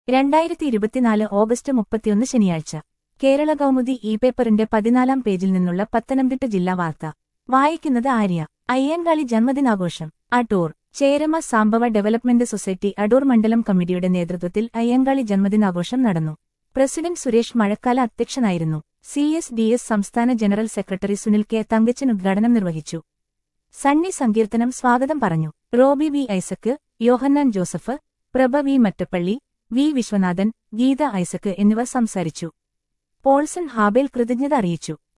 രണ്ടായിരത്തി ഇരുപത്തിനാല് ഓഗസ്റ്റ് മുപ്പത്തിയൊന്ന് ശനിയാഴ്ച കേരള കൗമുദി ഇ പേപ്പറിന്റെ പതിനാലാം പേജിൽ നിന്നുള്ള പത്തനംതിട്ട ജില്ലാ വാർത്ത വായിക്കുന്നത് ആര്യ അയ്യൻകാളി ജന്മദിനാഘോഷം അടൂർ ചേരമ സാംബവ ഡെവലപ്മെന്റ് സൊസൈറ്റി അടൂർ മണ്ഡലം കമ്മിറ്റിയുടെ നേതൃത്വത്തിൽ അയ്യങ്കാളി ജന്മദിനാഘോഷം നടന്നു പ്രസിഡന്റ് സുരേഷ് മഴക്കാല അധ്യക്ഷനായിരുന്നു സി എസ് ഡി എസ് സംസ്ഥാന general secretary Sunil K Thankachan ഉദ്ഘാടനം നിർവഹിച്ചു സണ്ണി സങ്കീർത്തനം സ്വാഗതം പറഞ്ഞു Roby V Isaac Yohannan Joseph Prabha V Mattappally V Viswanathan Geetha Isaac എന്നിവർ സംസാരിച്ചു പോൾസൺ ഹാബേൽ കൃതജ്ഞത അറിയിച്ചു